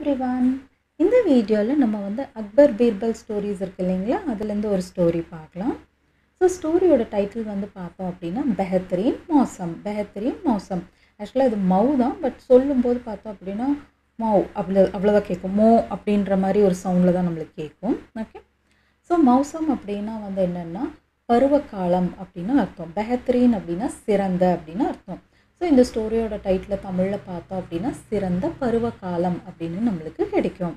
everyone இந்த வீடியோவில் நம்ம வந்து அக்பர் பீர்பல் ஸ்டோரிஸ் இருக்கு இல்லைங்களா அதுலேருந்து ஒரு ஸ்டோரி பார்க்கலாம் ஸோ ஸ்டோரியோட டைட்டில் வந்து பார்த்தோம் அப்படின்னா பெஹத்ரீன் மோசம் பெஹத்ரீன் மோசம் ஆக்சுவலாக இது மவு தான் பட் சொல்லும்போது பார்த்தோம் அப்படின்னா மௌ அவ்வளோ அவ்வளோதான் கேட்கும் மோ அப்படின்ற மாதிரி ஒரு சவுண்டில் தான் நம்மளுக்கு கேட்கும் ஓகே ஸோ மௌசம் அப்படின்னா வந்து என்னென்னா பருவகாலம் அப்படின்னு அர்த்தம் பெஹத்ரீன் அப்படின்னா சிறந்த அப்படின்னு அர்த்தம் ஸோ இந்த ஸ்டோரியோட டைட்டில் தமிழில் பார்த்தோம் அப்படின்னா சிறந்த பருவகாலம் அப்படின்னு நம்மளுக்கு கிடைக்கும்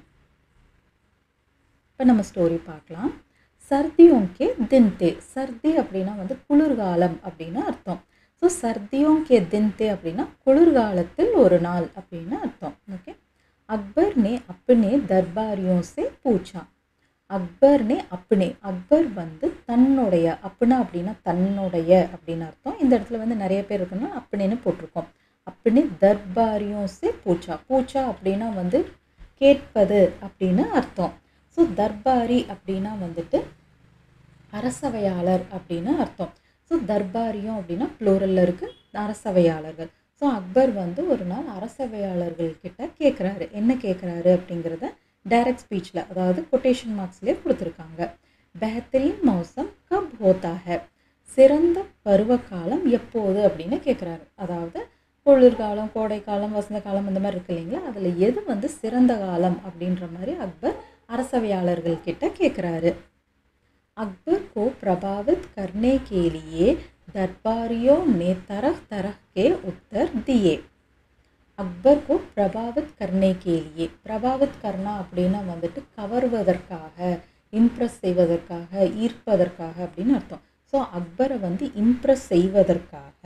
இப்போ நம்ம ஸ்டோரி பார்க்கலாம் சர்தியோங்கே தின்தே சர்தி அப்படின்னா வந்து குளிர்காலம் அப்படின்னு அர்த்தம் ஸோ சர்தியோங்கே தின்தே அப்படின்னா குளிர்காலத்தில் ஒரு நாள் அப்படின்னு அர்த்தம் ஓகே அக்பர் நே அப்னே தர்பாரியோं से பூச்சா அக்பர் நே அப்னே அக்பர் வந்து தன்னுடைய அப்னா அப்படின்னா தன்னுடைய அப்படின்னு அர்த்தம் இந்த இடத்துல வந்து நிறைய பேர் இருக்குன்னா அப்னேன்னு போட்டிருக்கோம் அப்னே தர்பாரியோं से பூச்சா பூச்சா அப்படின்னா வந்து கேட்பது அப்படின்னு அர்த்தம் ஸோ தர்பாரி அப்படின்னா வந்துட்டு அரசவையாளர் அப்படின்னு அர்த்தம் ஸோ தர்பாரியம் அப்படின்னா ப்ளூரலில் இருக்குது அரசவையாளர்கள் ஸோ அக்பர் வந்து ஒரு நாள் அரசவையாளர்கள் கிட்ட கேட்குறாரு என்ன கேட்குறாரு அப்படிங்கிறத டைரக்ட் ஸ்பீச்சில் அதாவது கொட்டேஷன் மார்க்ஸ்லேயே கொடுத்துருக்காங்க பெஹத்தரீன் மௌசம் கப் ஹோத்தா ஹை சிறந்த பருவகாலம் எப்போது அப்படின்னு கேட்குறாரு அதாவது குளிர்காலம் கோடைக்காலம் வசந்த காலம் அந்த மாதிரி இருக்கு இல்லைங்களா அதில் எது வந்து சிறந்த காலம் அப்படின்ற மாதிரி அக்பர் அரசவையாளர்கள் கிட்ட கேட்குறாரு अकबर को प्रभावित करने के लिए दरबारियों ने तरह तरह के उत्तर दिए அக்பர் கோ பிரபாவித் கர்னே கேலியே பிரபாவித் கர்னா அப்படின்னா வந்துட்டு கவர்வதற்காக இம்ப்ரெஸ் செய்வதற்காக ஈர்ப்பதற்காக அப்படின்னு அர்த்தம் ஸோ அக்பரை வந்து இம்ப்ரெஸ் செய்வதற்காக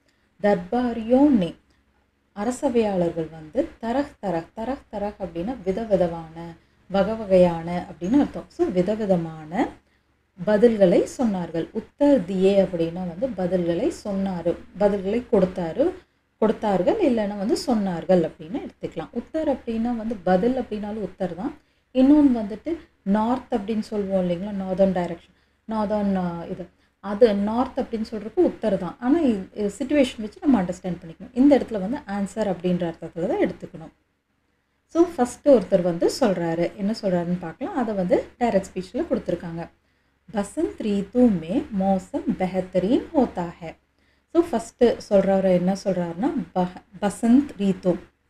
தர்பாரியோ நே அரசவையாளர்கள் வந்து தரஹ் தரஹ் தரஹ் தரஹ் அப்படின்னா விதவிதமான வகை வகையான அப்படின்னு அர்த்தம் ஸோ விதவிதமான பதில்களை சொன்னார்கள் உத்தர் தியே அப்படின்னா வந்து பதில்களை சொன்னார் பதில்களை கொடுத்தாரு கொடுத்தார்கள் இல்லைன்னா வந்து சொன்னார்கள் அப்படின்னு எடுத்துக்கலாம் உத்தர் அப்படின்னா வந்து பதில் அப்படின்னாலும் உத்தர் தான் இன்னொன்று வந்துட்டு நார்த் அப்படின்னு சொல்லுவோம் இல்லைங்களா நார்தர்ன் டைரக்ஷன் நார்தர்ன் இது அது நார்த் அப்படின்னு சொல்கிறதுக்கு உத்தர் தான் ஆனால் சுச்சுவேஷன் வச்சு நம்ம அண்டர்ஸ்டாண்ட் பண்ணிக்கணும் இந்த இடத்துல வந்து ஆன்சர் அப்படின்ற அர்த்தத்தில் தான் எடுத்துக்கணும் ஸோ ஃபஸ்ட்டு ஒருத்தர் வந்து சொல்கிறாரு என்ன சொல்கிறாருன்னு பார்க்கலாம் அதை வந்து டைரக்ட் ஸ்பீச்சில் கொடுத்துருக்காங்க बसंत ऋतु में मौसम बेहतरीन होता है ஸோ ஃபஸ்ட்டு சொல்கிறவர் என்ன சொல்கிறாருன்னா பஹ பசந்த் ரீத்து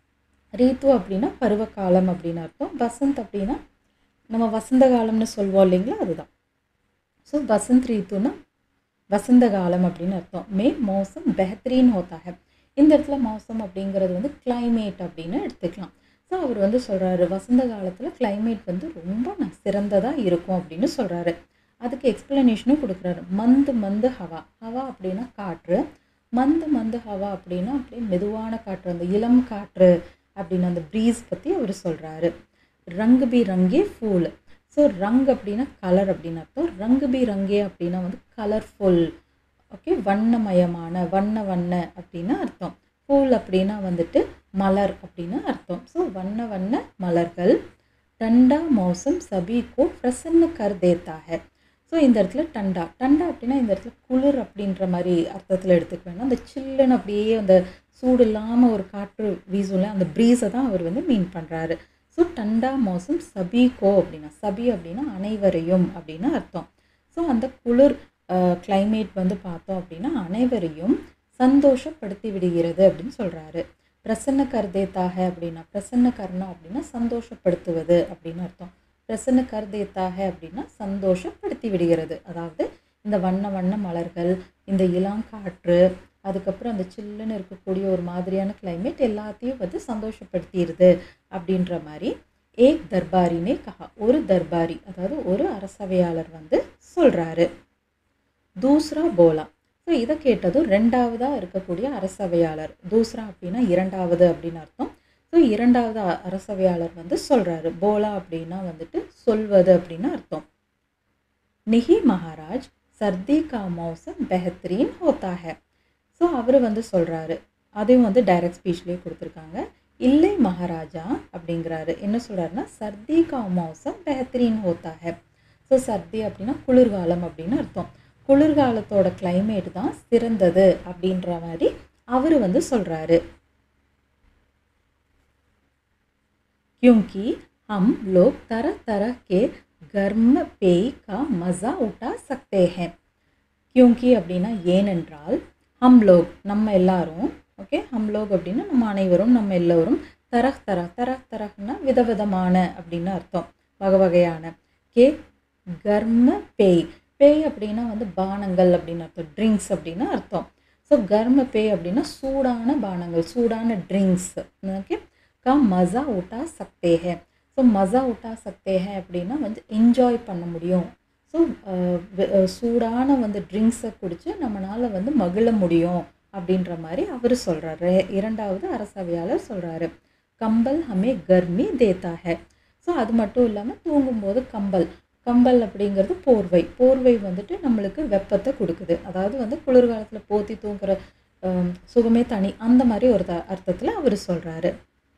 ரீத்து அப்படின்னா பருவகாலம் அப்படின்னு அர்த்தம் பசந்த் அப்படின்னா நம்ம வசந்த காலம்னு சொல்வோம் இல்லைங்களா அதுதான் ஸோ பசந்த் ரீத்துன்னா வசந்த காலம் அப்படின்னு அர்த்தம் மே மோசம் பெஹத்ரீன் ஹோத்தாக இந்த இடத்துல மோசம் அப்படிங்கிறது வந்து கிளைமேட் அப்படின்னு எடுத்துக்கலாம் ஸோ அவர் வந்து சொல்கிறாரு வசந்த காலத்தில் கிளைமேட் வந்து ரொம்ப சிறந்ததாக இருக்கும் அப்படின்னு சொல்கிறாரு அதுக்கு எக்ஸ்ப்ளனேஷனும் கொடுக்குறாரு மந்து மந்து ஹவா ஹவா அப்படின்னா காற்று மந்து மந்து ஹவா அப்படின்னா அப்படியே மெதுவான காற்று அந்த இளம் காற்று அப்படின்னு அந்த ப்ரீஸ் பற்றி அவர் சொல்கிறாரு ரங்கு பி ரங்கே ஃபூல் ஸோ ரங் அப்படின்னா கலர் அப்படின்னு அர்த்தம் ரங்கு பி ரங்கே அப்படின்னா வந்து கலர்ஃபுல் ஓகே வண்ணமயமான வண்ண வண்ண அப்படின்னு அர்த்தம் ஃபூல் அப்படின்னா வந்துட்டு மலர் அப்படின்னு அர்த்தம் ஸோ வண்ண வண்ண மலர்கள் டண்டா மௌசம் சபீகோ பிரசன்ன கர் தேத்தா ஹை ஸோ இந்த இடத்துல டண்டா டண்டா அப்படின்னா இந்த இடத்துல குளிர் அப்படின்ற மாதிரி அர்த்தத்தில் எடுத்துக்க வேணும் அந்த சில்லுன்னு அப்படியே அந்த சூடு இல்லாமல் ஒரு காற்று வீசும்ல அந்த ப்ரீஸை தான் அவர் வந்து மீன் பண்ணுறாரு ஸோ டண்டா மோசம் சபிகோ அப்படின்னா சபி அப்படின்னா அனைவரையும் அப்படின்னு அர்த்தம் ஸோ அந்த குளிர் கிளைமேட் வந்து பார்த்தோம் அப்படின்னா அனைவரையும் சந்தோஷப்படுத்தி விடுகிறது அப்படின்னு சொல்கிறாரு பிரசன்ன கர்தேத்தாக அப்படின்னா பிரசன்ன கர்ணம் அப்படின்னா சந்தோஷப்படுத்துவது அப்படின்னு அர்த்தம் பிரசன்ன கர்தேத்தாக அப்படின்னா சந்தோஷப்படுத்தி விடுகிறது அதாவது இந்த வண்ண வண்ண மலர்கள் இந்த இளங்காற்று அதுக்கப்புறம் அந்த சில்லுன்னு இருக்கக்கூடிய ஒரு மாதிரியான கிளைமேட் எல்லாத்தையும் வந்து சந்தோஷப்படுத்திடுது அப்படின்ற மாதிரி ஏக் தர்பாரினே கஹா ஒரு தர்பாரி அதாவது ஒரு அரசவையாளர் வந்து சொல்கிறாரு தூஸ்ரா போலா ஸோ இதை கேட்டதும் ரெண்டாவதாக இருக்கக்கூடிய அரசவையாளர் தூஸ்ரா அப்படின்னா இரண்டாவது அப்படின்னு அர்த்தம் ஸோ இரண்டாவது அரசவையாளர் வந்து சொல்கிறாரு போலா அப்படின்னா வந்துட்டு சொல்வது அப்படின்னு அர்த்தம் நிஹி மகாராஜ் சர்தி கா மௌசம் பெஹத்ரீன் ஹோத்தா ஹை ஸோ அவர் வந்து சொல்கிறாரு அதையும் வந்து டைரக்ட் ஸ்பீச்லேயே கொடுத்துருக்காங்க இல்லை மகாராஜா அப்படிங்கிறாரு என்ன சொல்கிறாருன்னா சர்தி கா மௌசம் பெஹத்ரீன் ஹோத்தா ஹை ஸோ சர்தி அப்படின்னா குளிர்காலம் அப்படின்னு அர்த்தம் குளிர்காலத்தோட கிளைமேட் தான் சிறந்தது அப்படின்ற மாதிரி அவர் வந்து சொல்கிறாரு क्योंकि हम लोग तरह तरह के गर्म पेय का मज़ा उठा सकते हैं क्योंकि அப்படின்னா ஏனென்றால் ஹம் லோக் நம்ம எல்லாரும் ஓகே ஹம் லோக் அப்படின்னா நம்ம அனைவரும் நம்ம எல்லோரும் தரஹ் தரஹ் தரஹ் தரஹ்னா விதவிதமான அப்படின்னு அர்த்தம் வகை வகையான கே கர்ம பேய் பேய் அப்படின்னா வந்து பானங்கள் அப்படின்னு அர்த்தம் ட்ரிங்க்ஸ் அப்படின்னு அர்த்தம் ஸோ கர்ம பேய் அப்படின்னா சூடான பானங்கள் சூடான ட்ரிங்க்ஸ் ஓகே கா மஸா உட்டா சக்தே ஹே ஸோ மஸா உட்டா சக்தே ஹே அப்படின்னா வந்து என்ஜாய் பண்ண முடியும் ஸோ சூடான வந்து ட்ரிங்க்ஸை குடித்து நம்மளால் வந்து மகிழ முடியும் அப்படின்ற மாதிரி அவர் சொல்கிறாரு இரண்டாவது அரசவையாளர் சொல்கிறாரு கம்பல் ஹமே கர்மி தேத்தா ஹே ஸோ அது மட்டும் இல்லாமல் தூங்கும்போது கம்பல் கம்பல் அப்படிங்கிறது போர்வை போர்வை வந்துட்டு நம்மளுக்கு வெப்பத்தை கொடுக்குது அதாவது வந்து குளிர்காலத்தில் போத்தி தூங்குற ஆம், சுகமே தனி அந்த மாதிரி ஒரு த அர்த்தத்தில் அவர் சொல்கிறாரு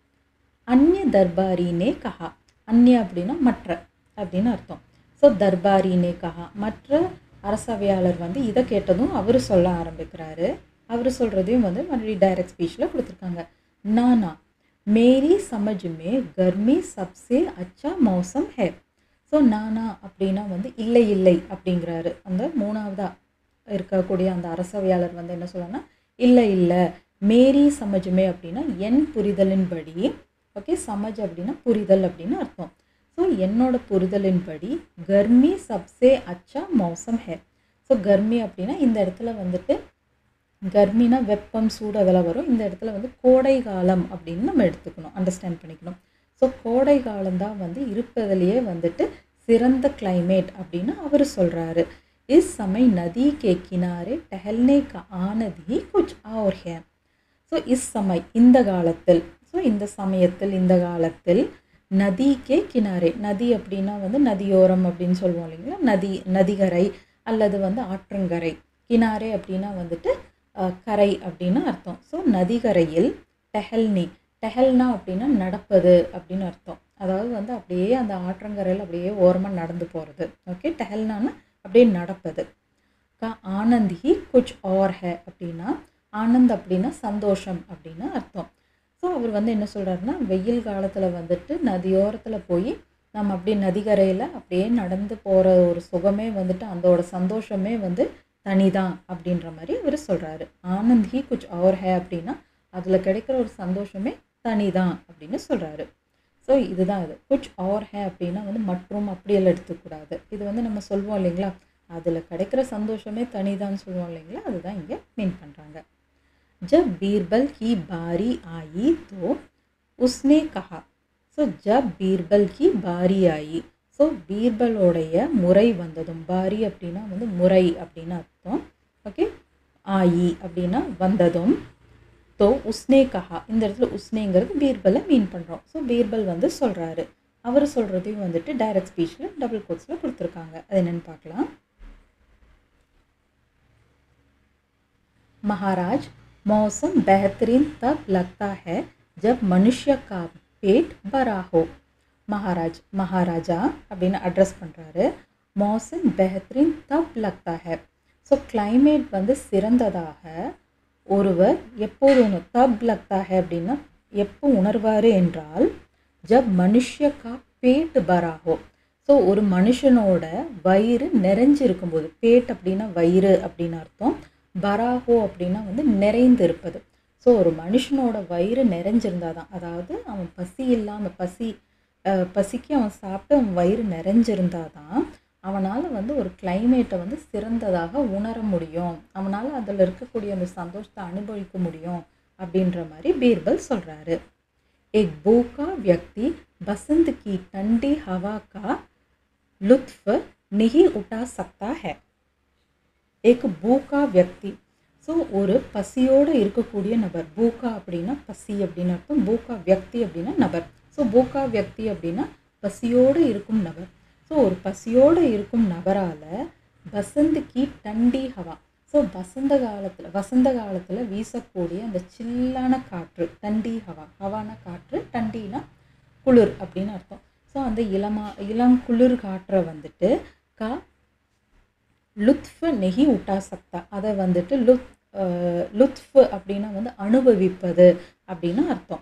அந்நிய தர்பாரினே கஹா அந்நிய அப்படின்னா மற்ற அப்படின்னு அர்த்தம் ஸோ தர்பாரினே கஹா மற்ற அரசவையாளர் வந்து இதை கேட்டதும் அவர் சொல்ல ஆரம்பிக்கிறாரு அவர் சொல்கிறதையும் வந்து மறுபடியும் டைரக்ட் ஸ்பீச்சில் கொடுத்துருக்காங்க நானா மேரி சமஜ் மே கர்மி சப்சே அச்சா மௌசம் ஹே ஸோ நானா அப்படின்னா வந்து இல்லை இல்லை அப்படிங்கிறாரு அந்த மூணாவதா இருக்கக்கூடிய அந்த அரசவையாளர் வந்து என்ன சொல்லணும்னா இல்லை இல்லை மேரி சமஜுமே அப்படின்னா என் புரிதலின்படி ஓகே சமஜ் அப்படின்னா புரிதல் அப்படின்னு அர்த்தம் ஸோ என்னோட புரிதலின்படி கர்மி சப்சே அச்சா மௌசம் ஹே ஸோ கர்மி அப்படின்னா இந்த இடத்துல வந்துட்டு கர்மினா வெப்பம் சூடு அதெல்லாம் வரும் இந்த இடத்துல வந்து கோடை காலம் அப்படின்னு நம்ம எடுத்துக்கணும் அண்டர்ஸ்டாண்ட் பண்ணிக்கணும் ஸோ கோடை காலம் தான் வந்து இருப்பதிலேயே வந்துட்டு சிறந்த climate அப்படின்னு அவர் சொல்கிறாரு இஸ் சமய நதி கே கினாரே டஹல்னே கா ஆனதி குச் और है ஸோ இஸ் சமய் இந்த காலத்தில் ஸோ இந்த சமயத்தில் இந்த காலத்தில் நதிக்கே கினாரே நதி அப்படின்னா வந்து நதியோரம் அப்படின்னு சொல்லுவோம் இல்லைங்களா நதி நதிகரை அல்லது வந்து ஆற்றங்கரை கினாரே அப்படின்னா வந்துட்டு அஹ், கரை அப்படின்னு அர்த்தம் ஸோ நதிகரையில் டெஹல்னி டெஹல்னா அப்படின்னா நடப்பது அப்படின்னு அர்த்தம் அதாவது வந்து அப்படியே அந்த ஆற்றங்கரையில் அப்படியே ஓரமாக நடந்து போகிறது ஓகே டெஹல்னான்னா அப்படியே நடப்பது கா ஆனந்தி குச் और है அப்படின்னா ஆனந்த் அப்படின்னா சந்தோஷம் அப்படின்னு அர்த்தம் ஸோ அவர் வந்து என்ன சொல்கிறாருன்னா வெயில் காலத்தில் வந்துட்டு நதியோரத்தில் போய் நம்ம அப்படியே நதிக்கரையில் அப்படியே நடந்து போகிற ஒரு சுகமே வந்துட்டு அதோட சந்தோஷமே வந்து தனிதான் அப்படின்ற மாதிரி அவர் சொல்கிறாரு ஆனந்த் ஹி குச் और है அப்படின்னா அதில் கிடைக்கிற ஒரு சந்தோஷமே தனிதான் அப்படின்னு சொல்கிறாரு ஸோ இதுதான் இது குச் और है அப்படின்னா வந்து மற்றும் அப்படியெல்லாம் எடுத்துக்கூடாது இது வந்து நம்ம சொல்லுவோம் இல்லைங்களா அதில் கிடைக்கிற சந்தோஷமே தனிதான்னு சொல்லுவோம் இல்லைங்களா அதுதான் இங்கே மீன் பண்ணுறாங்க जब बीरबल की बारी आई तो उसने कहा ஸோ ஜப் பீர்பல் கி பாரி ஆயி ஸோ பீர்பலோடைய முறை வந்ததும் பாரி அப்படின்னா வந்து முறை அப்படின்னு அர்த்தம் ஓகே ஆயி அப்படின்னா வந்ததும் தோ உஸ்னே கஹா இந்த இடத்துல உஸ்னேங்கிறது பீர்பலை மீன் பண்ணுறோம் ஸோ பீர்பல் வந்து சொல்கிறாரு அவர் சொல்கிறதையும் வந்துட்டு டைரக்ட் ஸ்பீச்சில் டபுள் கோட்ஸில் கொடுத்துருக்காங்க அது என்னென்னு பார்க்கலாம் महाराज मौसम बेहतरीन तब लगता है जब मनुष्य का पेट भरा हो மகாராஜ் மகாராஜா அப்படின்னு அட்ரஸ் பண்ணுறாரு மௌசம் பெஹத்ரின் தப் லக்தா ஹே ஸோ climate வந்து சிறந்ததாக ஒருவர் எப்போது உணர் தப் லக்தா ஹே அப்படின்னா எப்போ உணர்வார் என்றால் ஜப் மனுஷ்ய கா பேட் பராஹோ ஸோ ஒரு மனுஷனோட வயிறு நிறைஞ்சு இருக்கும்போது பேட் அப்படின்னா வயிறு அப்படின்னு அர்த்தம் பராஹோ அப்படின்னா வந்து நிறைந்து இருப்பது ஸோ ஒரு மனுஷனோட வயிறு நிறைஞ்சிருந்தா தான் அதாவது அவன் பசி இல்லாமல் பசி அஹ், பசிக்கு அவன் சாப்பிட்டு அவன் வயிறு நிறைஞ்சிருந்தா தான் அவனால் வந்து ஒரு கிளைமேட்டை வந்து சிறந்ததாக உணர முடியும் அவனால் அதில் இருக்கக்கூடிய அந்த சந்தோஷத்தை அனுபவிக்க முடியும் அப்படின்ற மாதிரி பீர்பல் சொல்கிறாரு एक भूखा व्यक्ति बसंत की ठंडी हवा का लुत्फ नहीं उठा सकता है एक பூக்கா வியக்தி ஸோ ஒரு பசியோடு இருக்கக்கூடிய நபர் பூக்கா அப்படின்னா பசி அப்படின்னு அர்த்தம் பூக்கா வியக்தி அப்படின்னா நபர் ஸோ பூக்கா வியக்தி அப்படின்னா பசியோடு இருக்கும் நபர் ஸோ ஒரு பசியோடு இருக்கும் நபரால் பசந்த் கி டண்டி ஹவா ஸோ வசந்த காலத்தில் வசந்த காலத்தில் வீசக்கூடிய அந்த சில்லான காற்று டண்டி ஹவா ஹவான காற்று டண்டினா குளிர் அப்படின்னு அர்த்தம் ஸோ அந்த இளமா இளம் குளிர் காற்றை வந்துட்டு கா லுத்ஃப் நெஹி உட்டா சக்தா அதை வந்துட்டு லுத் அஹ், லுத்ஃப் அப்படின்னா வந்து அனுபவிப்பது அப்படின்னு அர்த்தம் ஸோ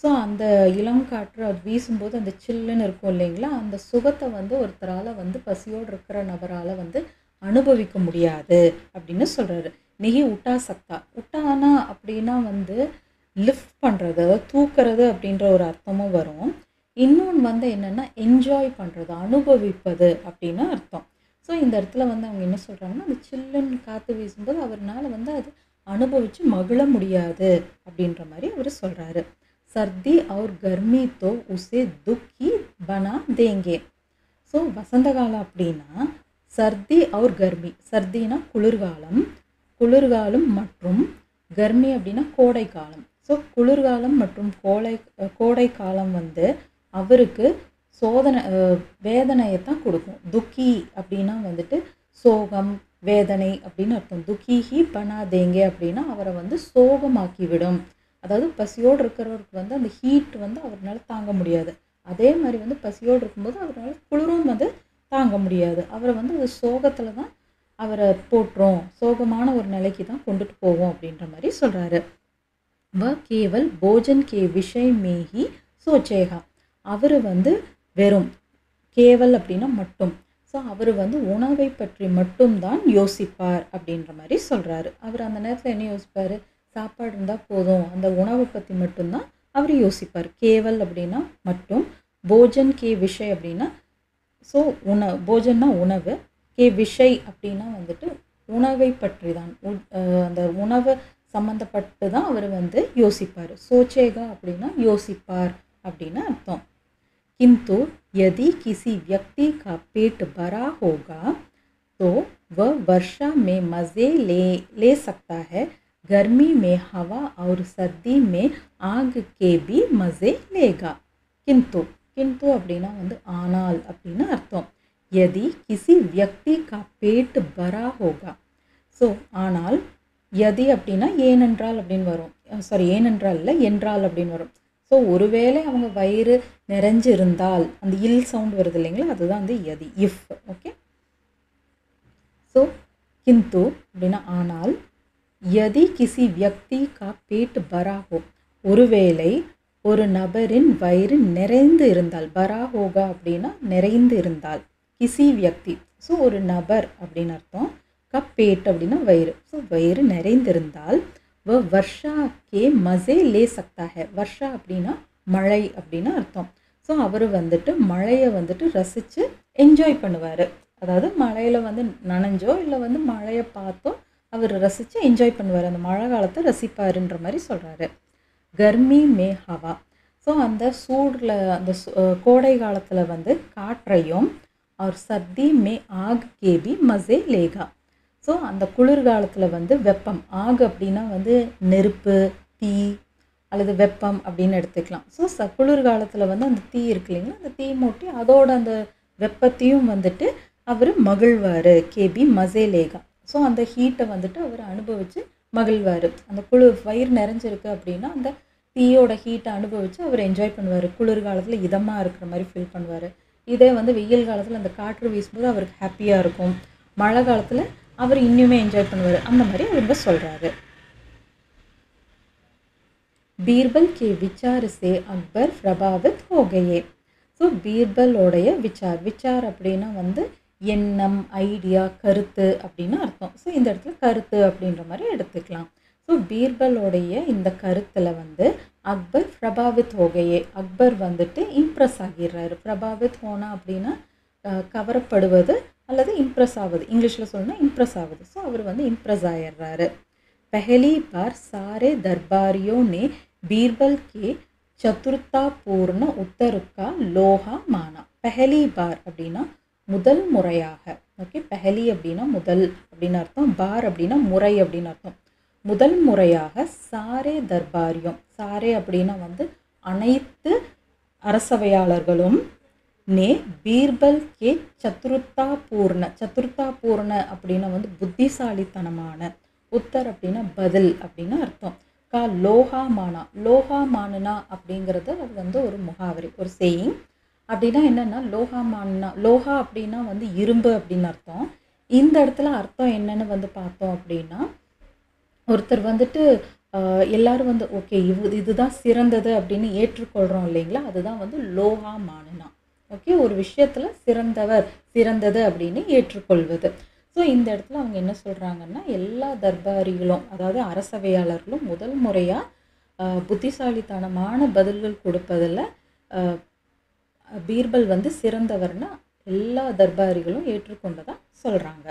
ஸோ அந்த இளங்காற்று அது வீசும்போது அந்த சில்லுன்னு இருக்கும் இல்லைங்களா அந்த சுகத்தை வந்து ஒருத்தரால் வந்து பசியோடு இருக்கிற நபரால் வந்து அனுபவிக்க முடியாது அப்படின்னு சொல்கிறாரு நெகி உட்டா சக்தா உட்டானா அப்படின்னா வந்து லிஃப்ட் பண்ணுறது அதாவது தூக்குறது அப்படின்ற ஒரு அர்த்தமும் வரும் இன்னொன்று வந்து என்னென்னா என்ஜாய் பண்ணுறது அனுபவிப்பது அப்படின்னு அர்த்தம் ஸோ இந்த இடத்துல வந்து அவங்க என்ன சொல்கிறாங்கன்னா அந்த சில்லுன்னு காற்று வீசும்போது அவர்னால வந்து அது அனுபவித்து மகிழ முடியாது அப்படின்ற மாதிரி அவர் சொல்கிறாரு சர்தி அவர் கர்மி தோ உசே துக்கி பனா தேங்கே ஸோ வசந்த காலம் அப்படின்னா சர்தி அவர் கர்மி சர்தினா குளிர்காலம் குளிர்காலம் மற்றும் கர்மி அப்படின்னா கோடை காலம் ஸோ குளிர்காலம் மற்றும் கோடை கோடை காலம் வந்து அவருக்கு சோதனை வேதனையை தான் கொடுக்கும் துக்கி அப்படின்னா வந்துட்டு சோகம் வேதனை அப்படின்னு அர்த்தம் துக்கிஹி பண்ணாதேங்க அப்படின்னா அவரை வந்து சோகமாக்கி விடும் அதாவது பசியோடு இருக்கிறவருக்கு வந்து அந்த ஹீட் வந்து அவரால் தாங்க முடியாது அதே மாதிரி வந்து பசியோடு இருக்கும்போது அவரால் குளிரும் வந்து தாங்க முடியாது அவரை வந்து அது சோகத்தில் தான் அவரை போட்டுரும் சோகமான ஒரு நிலைக்கு தான் கொண்டுட்டு போவோம் அப்படின்ற மாதிரி சொல்கிறாரு வ கேவல் போஜன் கே விஷய் மேஹி சோச்சேகா அவர் வந்து வெறும் கேவல் அப்படின்னா மட்டும் ஸோ அவர் வந்து உணவை பற்றி மட்டும்தான் யோசிப்பார் அப்படின்ற மாதிரி சொல்கிறாரு அவர் அந்த நேரத்தில் என்ன யோசிப்பார் சாப்பாடு இருந்தால் போதும் அந்த உணவை பற்றி மட்டும்தான் அவர் யோசிப்பார் கேவல் அப்படின்னா மட்டும் போஜன் கே விஷய் அப்படின்னா ஸோ உண போஜன்னா உணவு கே விஷய் அப்படின்னா வந்துட்டு உணவை பற்றி தான் அந்த உணவை சம்மந்தப்பட்டு தான் அவர் வந்து யோசிப்பார் சோச்சேகா அப்படின்னா யோசிப்பார் அப்படின்னு அர்த்தம் किंतु यदि किसी व्यक्ति का पेट भरा होगा तो वह वर्षा में मज़े ले ले सकता है गर्मी में हवा और सर्दी में आग के भी मज़े लेगा किंतु किंतु அப்படின்னா வந்து ஆனால் அப்படின்னு அர்த்தம் यदि किसी व्यक्ति का पेट भरा होगा ஸோ ஆனால் எதி அப்படின்னா ஏனென்றால் அப்படின்னு வரும் சாரி ஏனென்றால் இல்லை என்றால் அப்படின்னு வரும் ஸோ ஒருவேளை அவங்க வயிறு நிறைஞ்சிருந்தால் அந்த இல் சவுண்ட் வருது இல்லைங்களா அதுதான் வந்து எதி இஃப் ஓகே ஸோ கிந்து அப்படின்னா ஆனால் எதி கிசி வியக்தி கா பேட் பராஹோ ஒருவேளை ஒரு நபரின் வயிறு நிறைந்து இருந்தால் பராஹோகா அப்படின்னா நிறைந்து இருந்தால் கிசி வியக்தி ஸோ ஒரு நபர் அப்படின்னு அர்த்தம் கப் பேட் அப்படின்னா வயிறு ஸோ வயிறு நிறைந்திருந்தால் வ வர்ஷா கே மசே லே சக்தா ஹே வர்ஷா அப்படின்னா மழை அப்படின்னு அர்த்தம் ஸோ அவர் வந்துட்டு மழையை வந்துட்டு ரசித்து என்ஜாய் பண்ணுவார் அதாவது மழையில் வந்து நனைஞ்சோ இல்லை வந்து மழையை பார்த்தோ அவர் ரசித்து என்ஜாய் பண்ணுவார் அந்த மழை காலத்தை ரசிப்பாருன்ற மாதிரி சொல்கிறாரு கர்மி மே ஹவா ஸோ அந்த சூடில் அந்த கோடை காலத்தில் வந்து காற்றையும் அவர் சர்தி மே ஆக் கேபி மசே லேகா ஸோ அந்த குளிர்காலத்தில் வந்து வெப்பம் ஆகு அப்படின்னா வந்து நெருப்பு தீ அல்லது வெப்பம் அப்படின்னு எடுத்துக்கலாம் ஸோ ச குளிர்காலத்தில் வந்து அந்த தீ இருக்கு இல்லைங்களா அந்த தீ மூட்டி அதோட அந்த வெப்பத்தையும் வந்துட்டு அவர் மகிழ்வார் கேபி மசேலேகா ஸோ அந்த ஹீட்டை வந்துட்டு அவர் அனுபவித்து மகிழ்வார் அந்த குளிர் வயிறு நிறைஞ்சிருக்கு அப்படின்னா அந்த தீயோட ஹீட்டை அனுபவித்து அவர் என்ஜாய் பண்ணுவார் குளிர்காலத்தில் இதமாக இருக்கிற மாதிரி ஃபீல் பண்ணுவார் இதே வந்து வெயில் காலத்தில் அந்த காற்று வீசும்போது அவருக்கு ஹாப்பியாக இருக்கும் மழை காலத்தில் அவர் இன்னுமே என்ஜாய் பண்ணுவார் அந்த மாதிரி அவங்க சொல்கிறாரு பீர்பல் கே விச்சார் சே அக்பர் பிரபாவித் ஹோகையே ஸோ பீர்பலோடைய விச்சார் விச்சார் அப்படின்னா வந்து எண்ணம் ஐடியா கருத்து அப்படின்னு அர்த்தம் ஸோ இந்த இடத்துல கருத்து அப்படின்ற மாதிரி எடுத்துக்கலாம் ஸோ பீர்பலோடைய இந்த கருத்தில் வந்து அக்பர் பிரபாவித் ஹோகையே அக்பர் வந்துட்டு இம்ப்ரெஸ் ஆகிடுறாரு பிரபாவித் ஹோனா அப்படின்னா கவரப்படுவது அல்லது இம்ப்ரெஸ் ஆகுது இங்கிலீஷில் சொல்லணும்னா இம்ப்ரெஸ் ஆகுது ஸோ அவர் வந்து இம்ப்ரெஸ் ஆயிடுறாரு पहली बार सारे दरबारियों ने बीरबल के சதுர்த்தாபூர்ண உத்தருக்கா லோகா மானா பெஹலி பார் அப்படின்னா முதல் முறையாக ஓகே பெஹலி அப்படின்னா முதல் அப்படின்னு அர்த்தம் பார் அப்படின்னா முறை அப்படின்னு அர்த்தம் முதல் முறையாக சாரே தர்பாரியம் சாரே அப்படின்னா வந்து அனைத்து அரசவையாளர்களும் நே பீர்பல் கே சதுர்த்தா பூர்ண சதுர்த்தா பூர்ண அப்படின்னா வந்து புத்திசாலித்தனமான உத்தர் அப்படின்னா பதில் அப்படின்னு அர்த்தம் கா லோகா மானா லோகா மானனா அப்படிங்கிறது அது வந்து ஒரு முகாவரி ஒரு சேயிங் அப்படின்னா என்னென்னா லோகா மானனா லோகா அப்படின்னா வந்து இரும்பு அப்படின்னு அர்த்தம் இந்த இடத்துல அர்த்தம் என்னன்னு வந்து பார்த்தோம் அப்படின்னா ஒருத்தர் வந்துட்டு ஆஹ் எல்லாரும் வந்து ஓகே இவ் இதுதான் சிறந்தது அப்படின்னு ஏற்றுக்கொள்கிறோம் இல்லைங்களா அதுதான் வந்து லோகா மானுனா ஓகே ஒரு விஷயத்தில் சிறந்தவர் சிறந்தது அப்படின்னு ஏற்றுக்கொள்வது ஸோ இந்த இடத்துல அவங்க என்ன சொல்கிறாங்கன்னா எல்லா தர்பாரிகளும் அதாவது அரசவையாளர்களும் முதல் முறையாக புத்திசாலித்தனமான பதில்கள் கொடுப்பதில் ஆஹ் பீர்பல் வந்து சிறந்தவர்னா எல்லா தர்பாரிகளும் ஏற்றுக்கொண்டதா சொல்கிறாங்க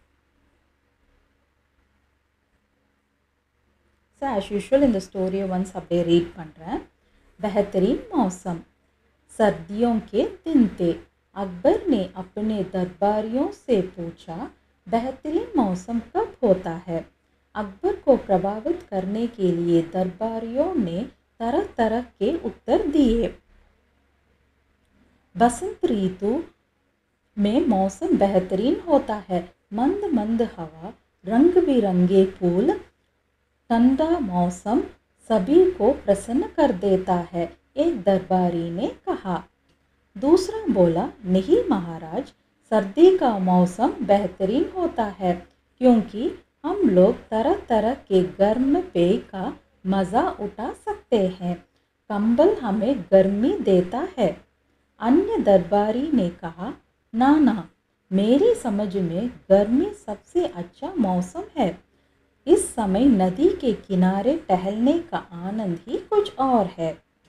ஸோ ஆஸ் யூஷுவல் இந்த ஸ்டோரியை ஒன்ஸ் அப்படியே ரீட் பண்ணுறேன் बेहतरीन मौसम सर्दियों के दिन थे अकबर ने अपने दरबारियों से पूछा बेहतरीन मौसम कब होता है अकबर को प्रभावित करने के लिए दरबारियों ने तरह तरह के उत्तर दिए बसंत ऋतु में मौसम बेहतरीन होता है मंद मंद हवा रंग बिरंगे फूल ठंडा मौसम सभी को प्रसन्न कर देता है एक दरबारी ने कहा दूसरा बोला नहीं महाराज सर्दी का मौसम बेहतरीन होता है क्योंकि हम लोग तरह तरह के गर्म पेय का मज़ा उठा सकते हैं कंबल हमें गर्मी देता है अन्य दरबारी ने कहा ना ना मेरी समझ में गर्मी सबसे अच्छा मौसम है इस समय नदी के किनारे टहलने का आनंद ही कुछ और है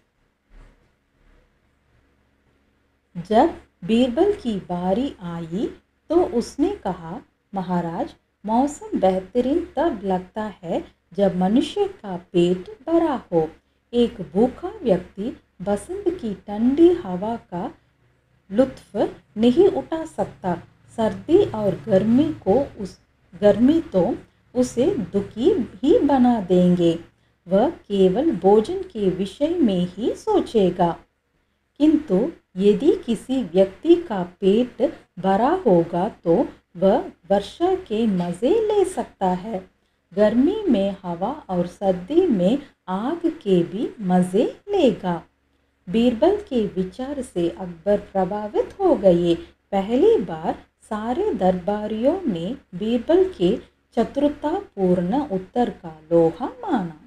जब बीरबल की बारी आई तो उसने कहा महाराज मौसम बेहतरीन तब लगता है जब मनुष्य का पेट भरा हो एक भूखा व्यक्ति बसंत की ठंडी हवा का लुत्फ नहीं उठा सकता सर्दी और गर्मी को उस गर्मी तो उसे दुखी भी बना देंगे वह केवल भोजन के विषय में ही सोचेगा किंतु यदि किसी व्यक्ति का पेट भरा होगा तो वह वर्षा के मज़े ले सकता है गर्मी में हवा और सर्दी में आग के भी मज़े लेगा बीरबल के विचार से अकबर प्रभावित हो गए पहली बार सारे दरबारियों ने बीरबल के चतुरतापूर्ण उत्तर का लोहा माना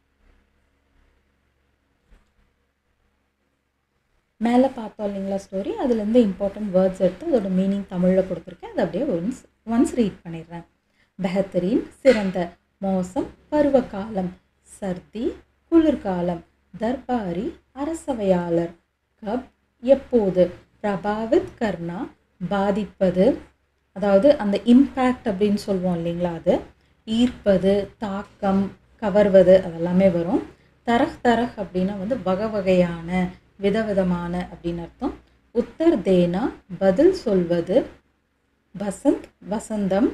மேலே பார்த்தோம் இல்லைங்களா ஸ்டோரி அதுலேருந்து இம்பார்ட்டன்ட் வேர்ட்ஸ் எடுத்து அதோட மீனிங் தமிழில் கொடுத்துருக்கேன் அதை அப்படியே ஒன்ஸ் ஒன்ஸ் ரீட் பண்ணிடுறேன் பெஹத்தரின் சிறந்த மோசம் பருவகாலம் சர்தி குளிர்காலம் தர்பாரி அரசவையாளர் கப் எப்போது பிரபாவித் கர்ணா பாதிப்பது அதாவது அந்த இம்பேக்ட் அப்படின்னு சொல்லுவோம் இல்லைங்களா அது ஈர்ப்பது தாக்கம் கவர்வது அதெல்லாமே வரும் தரஹ் தரஹ் அப்படின்னா வந்து வகை வகையான விதவிதமான அப்படின்னு அர்த்தம் உத்தர் தேனா பதில் சொல்வது வசந்த் வசந்தம்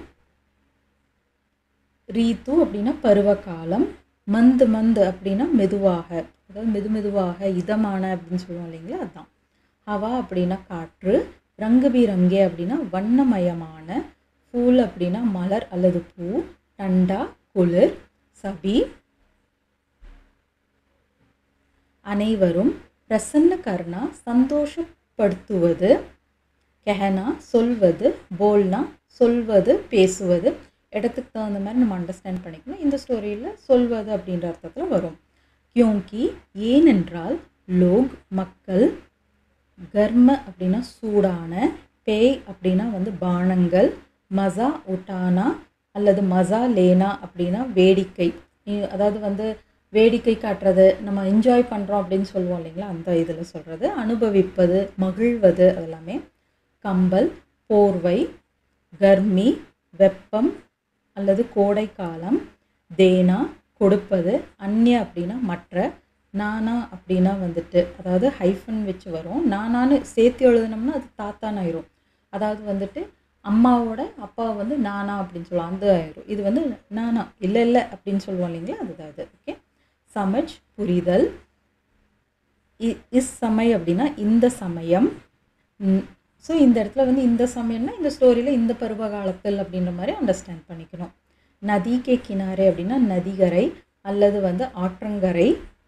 ரீத்து அப்படின்னா பருவகாலம் மந்து மந்து அப்படின்னா மெதுவாக அதாவது மெது மெதுவாக இதமான அப்படின்னு சொல்லுவோம் இல்லைங்களா அதுதான் ஹவா அப்படின்னா காற்று ரங்கு ரங்கே அப்படின்னா வண்ணமயமான ஃபூல் அப்படின்னா மலர் அல்லது பூ டண்டா குளிர் சபி அனைவரும் பிரசன்ன கர்ணா சந்தோஷப்படுத்துவது கெஹனா சொல்வது போல்னா சொல்வது பேசுவது இடத்துக்கு தகுந்த மாதிரி நம்ம அண்டர்ஸ்டாண்ட் பண்ணிக்கணும் இந்த ஸ்டோரியில் சொல்வது அப்படின்ற அர்த்தத்தில் வரும் கியோங்கி ஏனென்றால் லோக் மக்கள் கர்ம அப்படின்னா சூடான பேய் அப்படின்னா வந்து பானங்கள் மசா உட்டானா அல்லது மசா லேனா அப்படின்னா வேடிக்கை இ- அதாவது வந்து வேடிக்கை காட்டுறது நம்ம என்ஜாய் பண்ணுறோம் அப்படின்னு சொல்லுவோம் இல்லைங்களா அந்த இதில் சொல்கிறது அனுபவிப்பது மகிழ்வது அதெல்லாமே கம்பல் போர்வை கர்மி வெப்பம் அல்லது கோடை காலம் தேனா கொடுப்பது அந்நிய அப்படின்னா மற்ற நானா அப்படின்னா வந்துட்டு அதாவது ஹைஃபன் வச்சு வரும் நானான்னு சேர்த்து எழுதுனோம்னா அது தாத்தான் ஆயிரும் அதாவது வந்துட்டு அம்மாவோட அப்பா வந்து நானா அப்படின்னு சொல்லுவோம் அந்த ஆயிரும் இது வந்து நானா இல்லை இல்லை அப்படின்னு சொல்லுவோம் இல்லைங்களா அதுதான் அது ஓகே சமஜ் புரிதல் இ- இஸ் சமய் அப்படின்னா இந்த சமயம் ஸோ இந்த இடத்துல வந்து இந்த சமயம்னா இந்த ஸ்டோரியில் இந்த பருவ காலத்தில் அப்படின்ற மாதிரி அண்டர்ஸ்டாண்ட் பண்ணிக்கணும் நதி கே கினாரே அப்படின்னா நதிகரை அல்லது வந்து ஆற்றங்கரை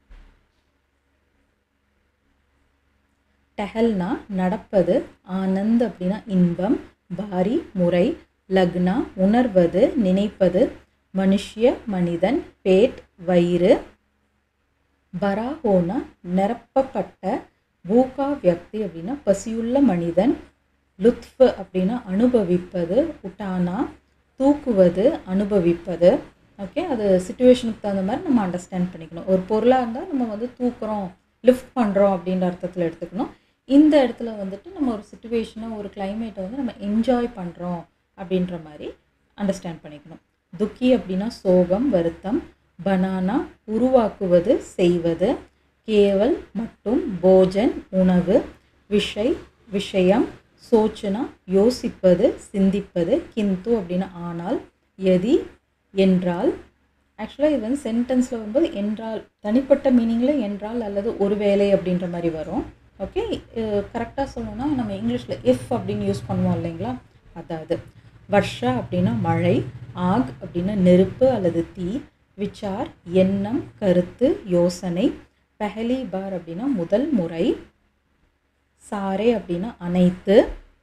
டெஹல்னா நடப்பது ஆனந்த் அப்படின்னா இன்பம் பாரி முறை லக்னா உணர்வது நினைப்பது மனுஷ்ய மனிதன் பேட் வயிறு பராஹோனா நிரப்பப்பட்ட பூகா வியக்தி அப்படின்னா பசியுள்ள மனிதன் லுத்ஃப் அப்படின்னா அனுபவிப்பது உட்டானா தூக்குவது அனுபவிப்பது ஓகே அது சுச்சுவேஷனுக்கு தகுந்த மாதிரி நம்ம அண்டர்ஸ்டாண்ட் பண்ணிக்கணும் ஒரு பொருளாக இருந்தால் நம்ம வந்து தூக்குறோம் லிஃப்ட் பண்ணுறோம் அப்படின்ற அர்த்தத்தில் எடுத்துக்கணும் இந்த இடத்துல வந்துட்டு நம்ம ஒரு சுச்சுவேஷனை ஒரு கிளைமேட்டை வந்து நம்ம என்ஜாய் பண்ணுறோம் அப்படின்ற மாதிரி அண்டர்ஸ்டாண்ட் பண்ணிக்கணும் துக்கி அப்படின்னா சோகம் வருத்தம் பனானா உருவாக்குவது செய்வது கேவல் மற்றும் போஜன் உணவு விஷய் விஷயம் சோச்சனா யோசிப்பது சிந்திப்பது கிந்து அப்படின்னா ஆனால் எதி என்றால் ஆக்சுவலாக இது வந்து சென்டென்ஸில் வரும்போது என்றால் தனிப்பட்ட மீனிங்கில் என்றால் அல்லது ஒருவேளை அப்படின்ற மாதிரி வரும் ஓகே கரெக்டாக சொல்லணும்னா நம்ம இங்கிலீஷில் இஃப் அப்படின்னு யூஸ் பண்ணுவோம் இல்லைங்களா அதாவது வர்ஷா அப்படின்னா மழை ஆக் அப்படின்னா நெருப்பு அல்லது தீ விச்சார் எண்ணம் கருத்து யோசனை பெஹலி பார் அப்படின்னா முதல் முறை சாரே அப்படின்னா அனைத்து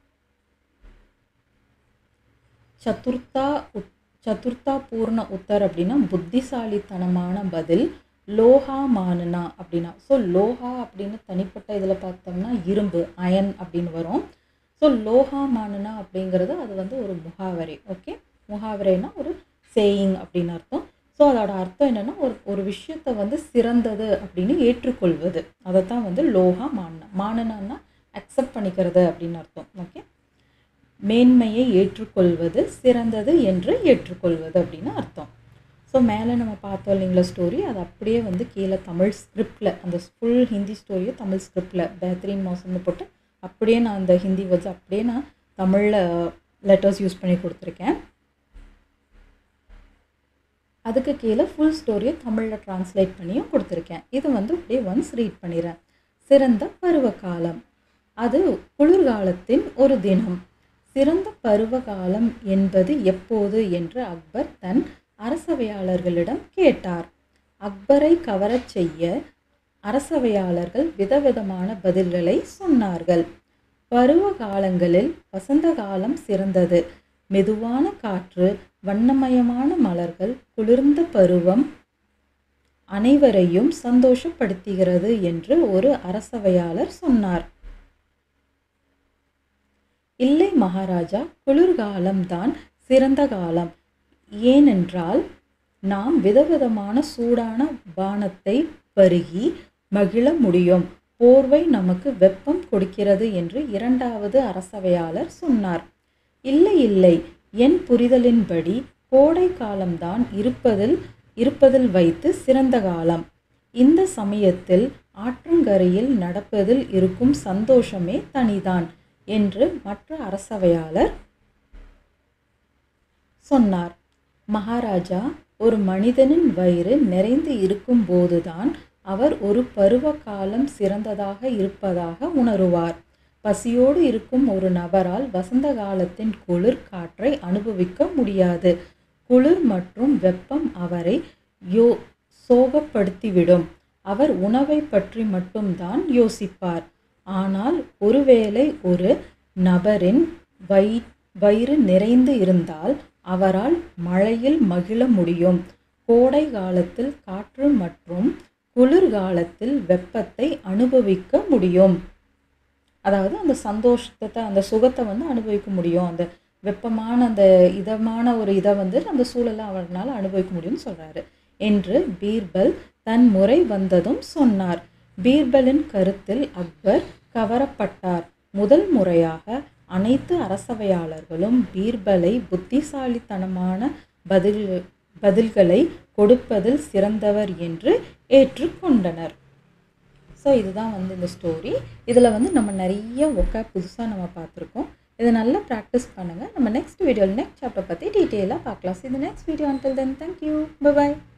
சதுர்த்தா உத் சதுர்த்தா பூர்ண உத்தர் அப்படின்னா புத்திசாலித்தனமான பதில் லோஹா மானுனா அப்படின்னா ஸோ லோஹா அப்படின்னு தனிப்பட்ட இதில் பார்த்தோம்னா இரும்பு அயன் அப்படின்னு வரும் ஸோ லோஹா மானுனா அப்படிங்கிறது அது வந்து ஒரு முகாவரை ஓகே முகாவரைனா ஒரு சேயிங் அப்படின்னு அர்த்தம் ஸோ அதோட அர்த்தம் என்னென்னா ஒரு ஒரு விஷயத்தை வந்து சிறந்தது அப்படின்னு ஏற்றுக்கொள்வது அதை தான் வந்து லோஹா மானனா மானனான்னா அக்செப்ட் பண்ணிக்கிறது அப்படின்னு அர்த்தம் ஓகே மேன்மையை ஏற்றுக்கொள்வது சிறந்தது என்று ஏற்றுக்கொள்வது அப்படின்னு அர்த்தம் ஸோ மேலே நம்ம பார்த்தோம் இல்லைங்களா ஸ்டோரி அது அப்படியே வந்து கீழே தமிழ் ஸ்கிரிப்டில் அந்த ஃபுல் ஹிந்தி ஸ்டோரியை தமிழ் ஸ்கிரிப்டில் பேத்ரின் மோசம்னு போட்டு அப்படியே நான் அந்த ஹிந்தி வேர்ட்ஸ் அப்படியே நான் தமிழில் லெட்டர்ஸ் யூஸ் பண்ணி கொடுத்துருக்கேன் அதுக்கு கீழே ஃபுல் ஸ்டோரியை தமிழில் ட்ரான்ஸ்லேட் பண்ணியும் கொடுத்துருக்கேன் இது வந்து அப்படியே ஒன்ஸ் ரீட் பண்ணிடுறேன் சிறந்த பருவ காலம் அது குளிர்காலத்தின் ஒரு தினம் சிறந்த பருவ காலம் என்பது எப்போது என்று அக்பர் தன் அரசவையாளர்களிடம் கேட்டார் அக்பரை கவரச் செய்ய அரசவையாளர்கள் விதவிதமான பதில்களை சொன்னார்கள் பருவ காலங்களில் வசந்த காலம் சிறந்தது மெதுவான காற்று வண்ணமயமான மலர்கள் குளிர்ந்த பருவம் அனைவரையும் சந்தோஷப்படுத்துகிறது என்று ஒரு அரசவையாளர் சொன்னார் இல்லை மகாராஜா குளிர்காலம்தான் சிறந்த காலம் ஏனென்றால் நாம் விதவிதமான சூடான பானத்தை பருகி மகிழ முடியும் போர்வை நமக்கு வெப்பம் கொடுக்கிறது என்று இரண்டாவது அரசவையாளர் சொன்னார் இல்லை இல்லை என் புரிதலின்படி கோடை காலம்தான் இருப்பதில் இருப்பதில் வைத்து சிறந்த காலம் இந்த சமயத்தில் ஆற்றங்கரையில் நடப்பதில் இருக்கும் சந்தோஷமே தனிதான் என்று மற்ற அரசவையாளர் சொன்னார் மகாராஜா ஒரு மனிதனின் வயிறு நிறைந்து இருக்கும் போதுதான் அவர் ஒரு பருவ காலம் சிறந்ததாக இருப்பதாக உணருவார் பசியோடு இருக்கும் ஒரு நபரால் வசந்த காலத்தின் குளிர் காற்றை அனுபவிக்க முடியாது குளிர் மற்றும் வெப்பம் அவரை யோ சோகப்படுத்திவிடும் அவர் உணவை பற்றி மட்டும்தான் யோசிப்பார் ஆனால் ஒருவேளை ஒரு நபரின் வை வயிறு நிறைந்து இருந்தால் அவரால் மழையில் மகிழ முடியும் கோடை காலத்தில் காற்று மற்றும் குளிர்காலத்தில் வெப்பத்தை அனுபவிக்க முடியும் அதாவது அந்த சந்தோஷத்தை அந்த சுகத்தை வந்து அனுபவிக்க முடியும் அந்த வெப்பமான அந்த இதமான ஒரு இதை வந்து அந்த சூழலை அவரால் அனுபவிக்க முடியும்னு சொல்கிறாரு என்று பீர்பல் தன் முறை வந்ததும் சொன்னார் பீர்பலின் கருத்தில் அக்பர் கவரப்பட்டார் முதல் முறையாக அனைத்து அரசவையாளர்களும் பீர்பலை புத்திசாலித்தனமான பதில் பதில்களை கொடுப்பதில் சிறந்தவர் என்று ஏற்றுக்கொண்டனர் ஸோ இதுதான் வந்து இந்த ஸ்டோரி இதில் வந்து நம்ம நிறைய ஒக்கா புதுசாக நம்ம பார்த்துருக்கோம் இதை நல்லா ப்ராக்டிஸ் பண்ணுங்கள் நம்ம நெக்ஸ்ட் வீடியோவில் நெக்ஸ்ட் சாப்டர் பற்றி டீட்டெயிலாக பார்க்கலாம் ஸோ இந்த next video until then thank you பாய்